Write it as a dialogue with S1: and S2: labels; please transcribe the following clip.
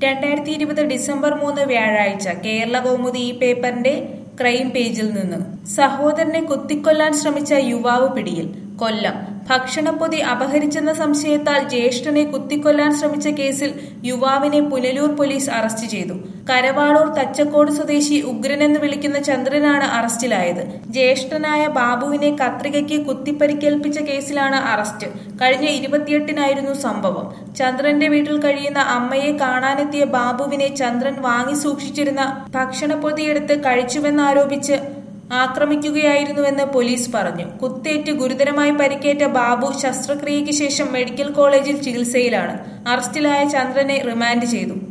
S1: രണ്ടായിരത്തി ഇരുപത് ഡിസംബർ മൂന്ന് വ്യാഴാഴ്ച കേരള കൗമുദി ഈ പേപ്പറിന്റെ ക്രൈം പേജിൽ നിന്ന് സഹോദരനെ കുത്തിക്കൊല്ലാൻ ശ്രമിച്ച യുവാവ് പിടിയിൽ കൊല്ലം ഭക്ഷണപ്പൊതി അപഹരിച്ചെന്ന സംശയത്താൽ ജ്യേഷ്ഠനെ കുത്തിക്കൊല്ലാൻ ശ്രമിച്ച കേസിൽ യുവാവിനെ പുനലൂർ പോലീസ് അറസ്റ്റ് ചെയ്തു കരവാളൂർ തച്ചക്കോട് സ്വദേശി ഉഗ്രനെന്ന് വിളിക്കുന്ന ചന്ദ്രനാണ് അറസ്റ്റിലായത് ജ്യേഷ്ഠനായ ബാബുവിനെ കത്രികയ്ക്ക് കുത്തിപ്പരിക്കേൽപ്പിച്ച കേസിലാണ് അറസ്റ്റ് കഴിഞ്ഞ ഇരുപത്തിയെട്ടിനായിരുന്നു സംഭവം ചന്ദ്രന്റെ വീട്ടിൽ കഴിയുന്ന അമ്മയെ കാണാനെത്തിയ ബാബുവിനെ ചന്ദ്രൻ വാങ്ങി സൂക്ഷിച്ചിരുന്ന ഭക്ഷണപ്പൊതിയെടുത്ത് കഴിച്ചുവെന്നാരോപിച്ച് ആക്രമിക്കുകയായിരുന്നുവെന്ന് പോലീസ് പറഞ്ഞു കുത്തേറ്റ് ഗുരുതരമായി പരിക്കേറ്റ ബാബു ശസ്ത്രക്രിയയ്ക്ക് ശേഷം മെഡിക്കൽ കോളേജിൽ ചികിത്സയിലാണ് അറസ്റ്റിലായ ചന്ദ്രനെ റിമാൻഡ് ചെയ്തു